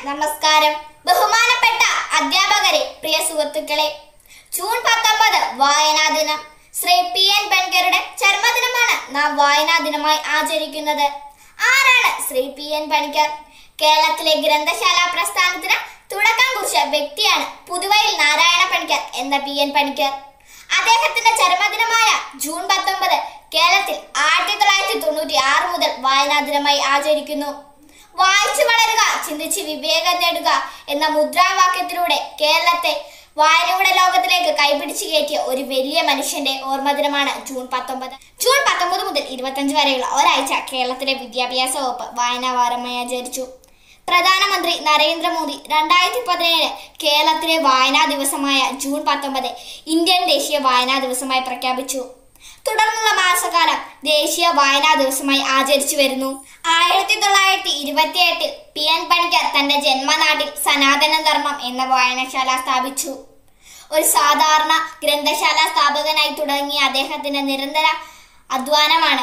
നമസ്കാരം ബഹുമാനപ്പെട്ട അധ്യാപകരെ പ്രിയ സുഹൃത്തുക്കളെ ജൂൺ പത്തൊമ്പത് വായനാ ദിനം ശ്രീ പി എൻ പണിക്കരുടെ ചരമദിനമാണ് നാം വായനാ ദിനമായി ആചരിക്കുന്നത് ആരാണ് ശ്രീ പി എൻ പണിക്കർ കേരളത്തിലെ ഗ്രന്ഥശാല പ്രസ്ഥാനത്തിന് തുടക്കം കുറിച്ച വ്യക്തിയാണ് പുതുവയിൽ നാരായണ പണിക്കർ എന്ന പി എൻ പണിക്കർ അദ്ദേഹത്തിന്റെ ചരമദിനമായ ജൂൺ പത്തൊമ്പത് കേരളത്തിൽ ആയിരത്തി തൊള്ളായിരത്തി തൊണ്ണൂറ്റി ആറ് മുതൽ വായനാ ദിനമായി ആചരിക്കുന്നു വായിച്ചു വളരുക ചിന്തിച്ച് വിവേകം നേടുക എന്ന മുദ്രാവാക്യത്തിലൂടെ കേരളത്തെ വായനയുടെ ലോകത്തിലേക്ക് കൈപിടിച്ചു കയറ്റിയ ഒരു വലിയ മനുഷ്യന്റെ ഓർമ്മദിനമാണ് ജൂൺ പത്തൊമ്പത് ജൂൺ പത്തൊമ്പത് മുതൽ ഇരുപത്തഞ്ച് വരെയുള്ള ഒരാഴ്ച കേരളത്തിലെ വിദ്യാഭ്യാസ വകുപ്പ് വായനാ വാരമായി ആചരിച്ചു പ്രധാനമന്ത്രി നരേന്ദ്രമോദി രണ്ടായിരത്തി പതിനേഴ് കേരളത്തിലെ വായനാ ദിവസമായ ജൂൺ പത്തൊമ്പത് ഇന്ത്യൻ ദേശീയ വായനാ ദിവസമായി പ്രഖ്യാപിച്ചു തുടർന്നുള്ള മാസകാലം ദേശീയ വായനാ ദിവസമായി ആചരിച്ചു വരുന്നു ആയിരത്തി തൊള്ളായിരത്തി ഇരുപത്തി എട്ടിൽ പി എൻ പണിക്കർ തന്റെ ജന്മനാട്ടിൽ സനാതന ധർമ്മം എന്ന വായനശാല സ്ഥാപിച്ചു ഒരു സാധാരണ ഗ്രന്ഥശാല സ്ഥാപകനായി തുടങ്ങിയ അദ്ദേഹത്തിന്റെ നിരന്തര അധ്വാനമാണ്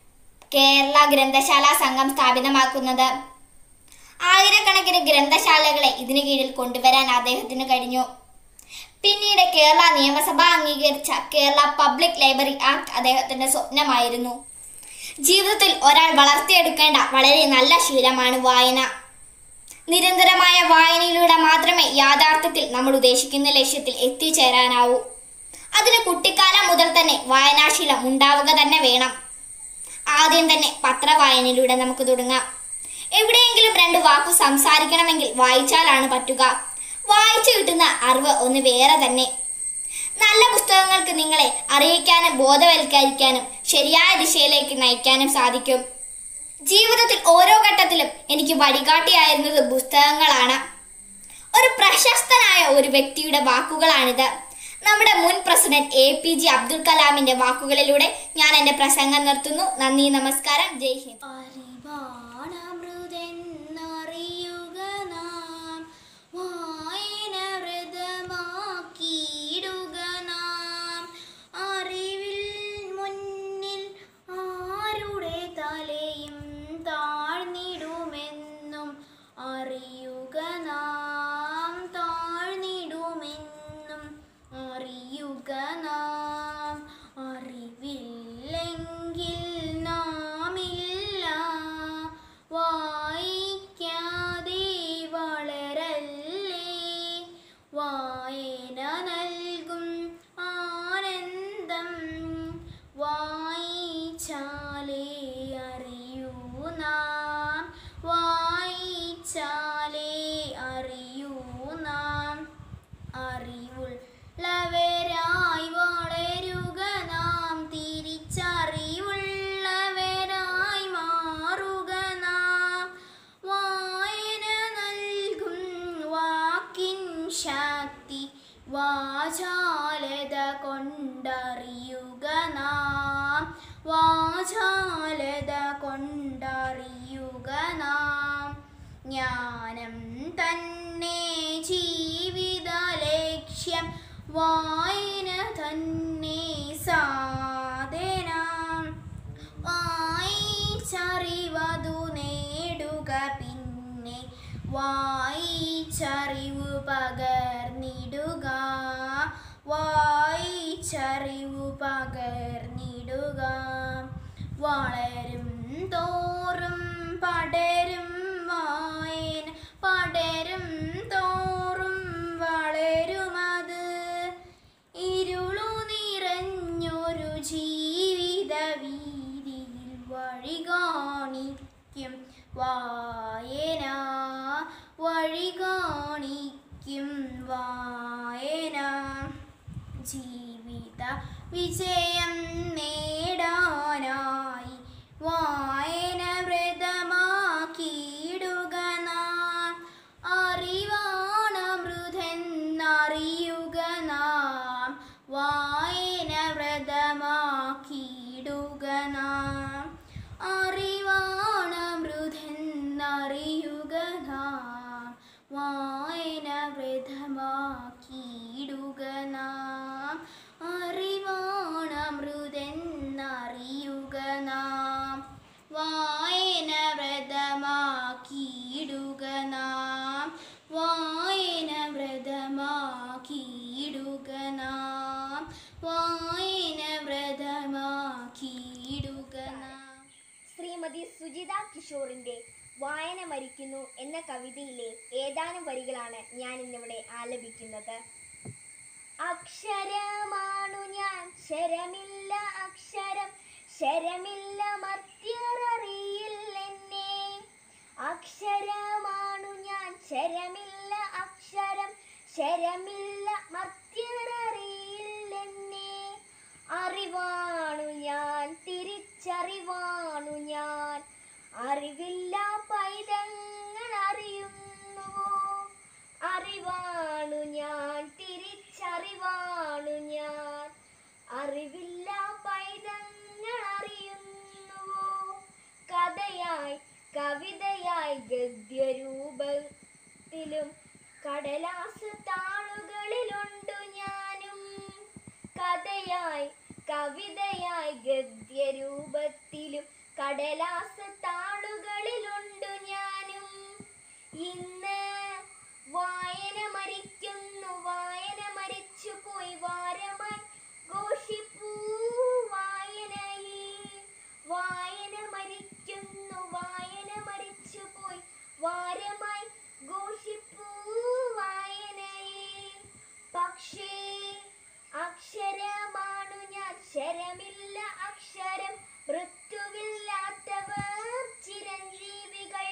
കേരള ഗ്രന്ഥശാല സംഘം സ്ഥാപിതമാക്കുന്നത് ആയിരക്കണക്കിന് ഗ്രന്ഥശാലകളെ ഇതിനു കീഴിൽ കൊണ്ടുവരാൻ അദ്ദേഹത്തിന് കഴിഞ്ഞു പിന്നീട് കേരള നിയമസഭ അംഗീകരിച്ച കേരള പബ്ലിക് ലൈബ്രറി ആക്ട് അദ്ദേഹത്തിന്റെ സ്വപ്നമായിരുന്നു ജീവിതത്തിൽ ഒരാൾ വളർത്തിയെടുക്കേണ്ട വളരെ നല്ല ശീലമാണ് വായന നിരന്തരമായ വായനയിലൂടെ മാത്രമേ യാഥാർത്ഥ്യത്തിൽ നമ്മൾ ഉദ്ദേശിക്കുന്ന ലക്ഷ്യത്തിൽ എത്തിച്ചേരാനാവൂ അതിന് കുട്ടിക്കാലം മുതൽ തന്നെ വായനാശീലം ഉണ്ടാവുക തന്നെ വേണം ആദ്യം തന്നെ പത്രവായനയിലൂടെ നമുക്ക് തുടങ്ങാം എവിടെയെങ്കിലും രണ്ട് വാക്കു സംസാരിക്കണമെങ്കിൽ വായിച്ചാലാണ് പറ്റുക വായിച്ചു കിട്ടുന്ന അറിവ് ഒന്ന് വേറെ തന്നെ നല്ല പുസ്തകങ്ങൾക്ക് നിങ്ങളെ അറിയിക്കാനും ബോധവൽക്കരിക്കാനും ശരിയായ ദിശയിലേക്ക് നയിക്കാനും സാധിക്കും ജീവിതത്തിൽ ഓരോ ഘട്ടത്തിലും എനിക്ക് വഴികാട്ടിയായിരുന്നത് പുസ്തകങ്ങളാണ് ഒരു പ്രശസ്തനായ ഒരു വ്യക്തിയുടെ വാക്കുകളാണിത് നമ്മുടെ മുൻ president A P J Abdul കലാമിന്റെ വാക്കുകളിലൂടെ ഞാൻ എന്റെ പ്രസംഗം നിർത്തുന്നു നന്ദി നമസ്കാരം ജയ് ഹിന്ദ് അറിവാണമൃതെന്നറിയുക നാം വായന വ്രതമാക്കിയിടുക നാം അറിവിൽ മുന്നിൽ ആരുടെ തലയും താഴ്ന്നിടുമെന്നും അറിയുക നാം താഴ്ന്നിടുമെന്നും അറിയുക നാം അറിവില്ലെങ്കിൽ നാമില്ല വായിക്കാതെ വളരല്ലേ വായന നൽകും ആനന്ദം വായിച്ചാലേ അറിയൂ നാം വായിച്ചാലേ അറിയൂ നാം അറിവുള്ളവരായി വളരുക നാം തിരിച്ചറിവുള്ളവരായി മാറുക നാം വായന നൽകും വാക്കിൻ ശക്തി വാചാലത കൊണ്ടറിയുക നാം വാചാലത കൊണ്ടറിയുക നാം ജ്ഞാനം തന്നെ ജീവിത ലക്ഷ്യം വായന തന്നെ സാധനം വായിച്ചറിവതു നേടുക പിന്നെ വായിച്ചറിവ് പകർന്നിടുക വായിച്ചറിവ് പകർന്നിടുക വളരും തോറും പടരും വായന പടരും തോറും വളരുമത് ഇരുളു നിറഞ്ഞൊരു ജീവിത വീതിയിൽ വഴി കാണിക്കും വായന വഴി കാണിക്കും വായന ജീവിത വിജയം നേടാനായി വായന വ്രതമാക്കിയിടുക നാം അറിവാണമൃതെന്നറിയുക നാം വായന വ്രതമാക്കിയിടുക നാം അറിവാണമൃതെന്നറിയുക നാം വായന വ്രതമാക്കിയിടുക നാം അറിവാണമൃതെന്നറിയുക ആക്കിയിടുക നാം ശ്രീമതി സുജിത കിഷോറിന്റെ വായന മരിക്കുന്നു എന്ന കവിതയിലെ ഏതാനും വരികളാണ് ഞാൻ ഇന്നിവിടെ ആലപിക്കുന്നത് അക്ഷരമാണു ഞാൻ ശരമില്ല അക്ഷരം ശരമില്ല മർത്യറിയില്ലെന്നെ അക്ഷരമാണു ഞാൻ ശരമില്ല അക്ഷരം ശരമില്ല മർത്യറിയില്ലെന്നെ അറിവാണു ഞാൻ തിരിച്ചറിവാണു ഞാൻ അറിവില്ല പൈതങ്ങൾ അറിയുന്നുവോ അറിവാണു ഞാൻ തിരിച്ചറിവാണു ഞാൻ അറിവില്ല പൈതങ്ങൾ അറിയുന്നുവോ കഥയായി കവിതയായി ഗദ്യരൂപത്തിലും കടലാസ് താളുകളിലുണ്ടു ഞാനും കഥയായി കവിതയായി ഗദ്യരൂപത്തിലും കടലാസ് താളുകളിലുണ്ടു ഞാനും ഇന്ന് വായന മരിക്കുന്നു വായന മരിച്ചു പോയി വാരമായി ഘോഷിപ്പൂ വായനയെ വായന മരിക്കുന്നു വായന മരിച്ചു പോയി വാരമായി ഘോഷിപ്പൂ വായനയെ പക്ഷേ അക്ഷരമാണു ഞാൻ ശരമില്ല അക്ഷരം മൃത്യുവില്ലാത്തവർ ചിരഞ്ജീവികൾ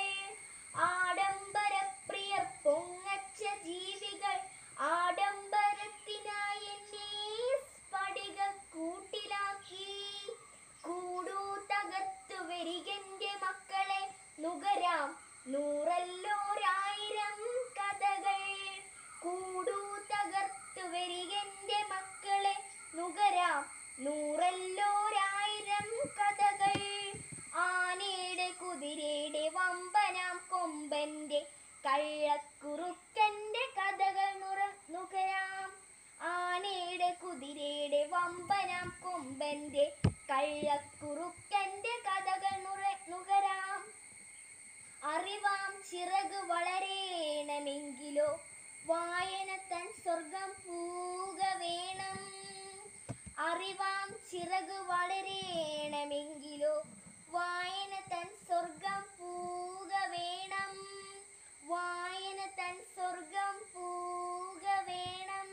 ആഡംബരപ്രിയർ പൊങ്ങച്ച ജീവികൾ ആഡംബരത്തിനായി എന്നെ സ്ഫടിക കൂട്ടിലാക്കി കൂടൂ തകർത്തു വരികന്റെ മക്കളെ നുകരാം നൂറല്ലോരായിരം കഥകൾ കൂടൂ തകർത്തു വരികന്റെ മക്കളെ നുകരാം നൂറല്ലോരായിരം കഥകൾ ആനയുടെ കുതിരയുടെ വമ്പനാം കൊമ്പന്റെ കള്ളക്കുറുക്കന്റെ കഥകൾ നുറ നുകരാം ആനയുടെ കുതിരയുടെ വമ്പനാം കൊമ്പന്റെ കള്ളക്കുറുക്കന്റെ കഥകൾ നുറ നുകരാം അറിവാം ചിറക് വളരേണമെങ്കിലോ വായന തൻ സ്വർഗം പൂക വേണം അറിവാം ചിറക് വളരേണമെങ്കിലോ വായന തൻ സ്വർഗം പൂക വേണം വായന തൻ സ്വർഗം പൂക വേണം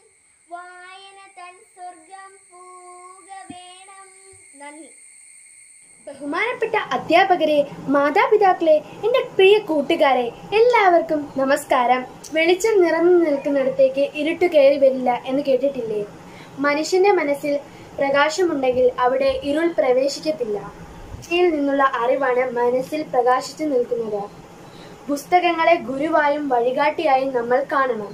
വായന തൻ സ്വർഗം പൂക വേണം നന്ദി ബഹുമാനപ്പെട്ട അധ്യാപകരെ മാതാപിതാക്കളെ എൻ്റെ പ്രിയ കൂട്ടുകാരെ എല്ലാവർക്കും നമസ്കാരം വെളിച്ചം നിറഞ്ഞു നിൽക്കുന്നിടത്തേക്ക് ഇരുട്ട് കയറി വരില്ല എന്ന് കേട്ടിട്ടില്ലേ മനുഷ്യന്റെ മനസ്സിൽ പ്രകാശമുണ്ടെങ്കിൽ അവിടെ ഇരുൾ പ്രവേശിക്കത്തില്ല യിൽ നിന്നുള്ള അറിവാണ് മനസ്സിൽ പ്രകാശിച്ചു നിൽക്കുന്നത് പുസ്തകങ്ങളെ ഗുരുവായും വഴികാട്ടിയായും നമ്മൾ കാണണം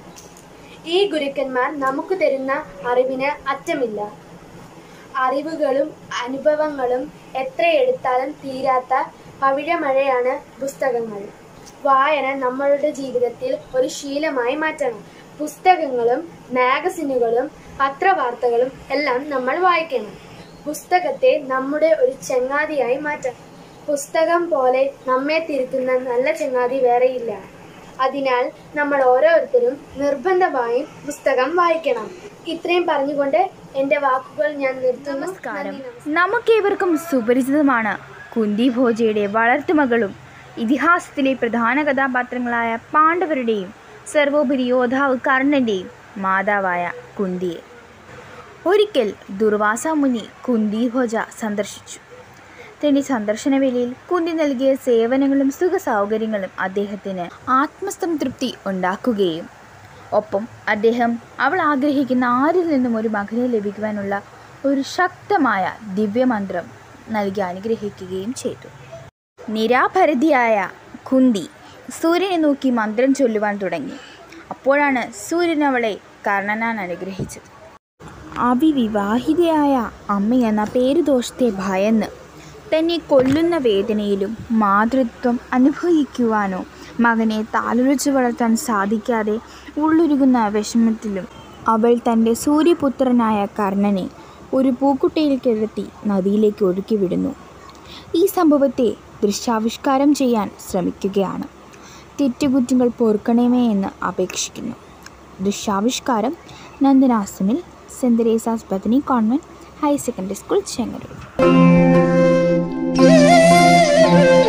ഈ ഗുരുക്കന്മാർ നമുക്ക് തരുന്ന അറിവിന് അറ്റമില്ല അറിവുകളും അനുഭവങ്ങളും എത്ര എടുത്താലും തീരാത്ത പവിഴമഴയാണ് പുസ്തകങ്ങൾ വായന നമ്മളുടെ ജീവിതത്തിൽ ഒരു ശീലമായി മാറ്റണം പുസ്തകങ്ങളും മാഗസിനുകളും പത്രവാർത്തകളും എല്ലാം നമ്മൾ വായിക്കണം പുസ്തകത്തെ നമ്മുടെ ഒരു ചങ്ങാതിയായി മാറ്റണം പുസ്തകം പോലെ നമ്മെ തിരുത്തുന്ന നല്ല ചങ്ങാതി വേറെയില്ല അതിനാൽ നമ്മൾ ഓരോരുത്തരും നിർബന്ധമായും പുസ്തകം വായിക്കണം ഇത്രയും പറഞ്ഞുകൊണ്ട് എൻ്റെ വാക്കുകൾ ഞാൻ നിർത്തുന്നു നമസ്കാരം നന്ദി, നമസ്കാരം. നമുക്കേവർക്കും സുപരിചിതമാണ് കുന്തി ഭോജയുടെ വളർത്തുമകളും ഇതിഹാസത്തിലെ പ്രധാന കഥാപാത്രങ്ങളായ പാണ്ഡവരുടെയും സർവോപരി യോദ്ധാവ് കർണന്റെയും മാതാവായ കുന്തിയെ ഒരിക്കൽ ദുർവാസ മുനി കുന്തി ഭോജ സന്ദർശിച്ചു തന്റെ സന്ദർശന വേളയിൽ കുന്തി നൽകിയ സേവനങ്ങളും സുഖ സൗകര്യങ്ങളും അദ്ദേഹത്തിന് ആത്മസംതൃപ്തി ഉണ്ടാക്കുകയും ഒപ്പം അദ്ദേഹം അവൾ ആഗ്രഹിക്കുന്ന ആരിൽ നിന്നും ഒരു മകനെ ലഭിക്കുവാനുള്ള ഒരു ശക്തമായ ദിവ്യമന്ത്രം നൽകി അനുഗ്രഹിക്കുകയും ചെയ്തു നിരാഭരതിയായ കുന്തി സൂര്യനെ നോക്കി മന്ത്രം ചൊല്ലുവാൻ തുടങ്ങി അപ്പോഴാണ് സൂര്യൻ അവളെ കർണനാൻ അനുഗ്രഹിച്ചത് അവിവിവാഹിതയായ അമ്മയെന്ന പേരുദോഷത്തെ ഭയന്ന് തന്നെ കൊല്ലുന്ന വേദനയിലും മാതൃത്വം അനുഭവിക്കുവാനോ മകനെ താലുരച്ചു വളർത്താൻ സാധിക്കാതെ ഉള്ളുരുകുന്ന വിഷമത്തിലും അവൾ തൻ്റെ സൂര്യപുത്രനായ കർണനെ ഒരു പൂക്കുട്ടയിൽ കിടത്തി നദിയിലേക്ക് ഒഴുക്കി വിടുന്നു ഈ സംഭവത്തെ ദൃശ്യാവിഷ്കാരം ചെയ്യാൻ ശ്രമിക്കുകയാണ് തെറ്റുകുറ്റങ്ങൾ പൊറുക്കണമേ എന്ന് അപേക്ഷിക്കുന്നു ദൃശ്യാവിഷ്കാരം നന്ദനാസമിൽ saint Teresa's Bethany convent higher secondary school Chengannur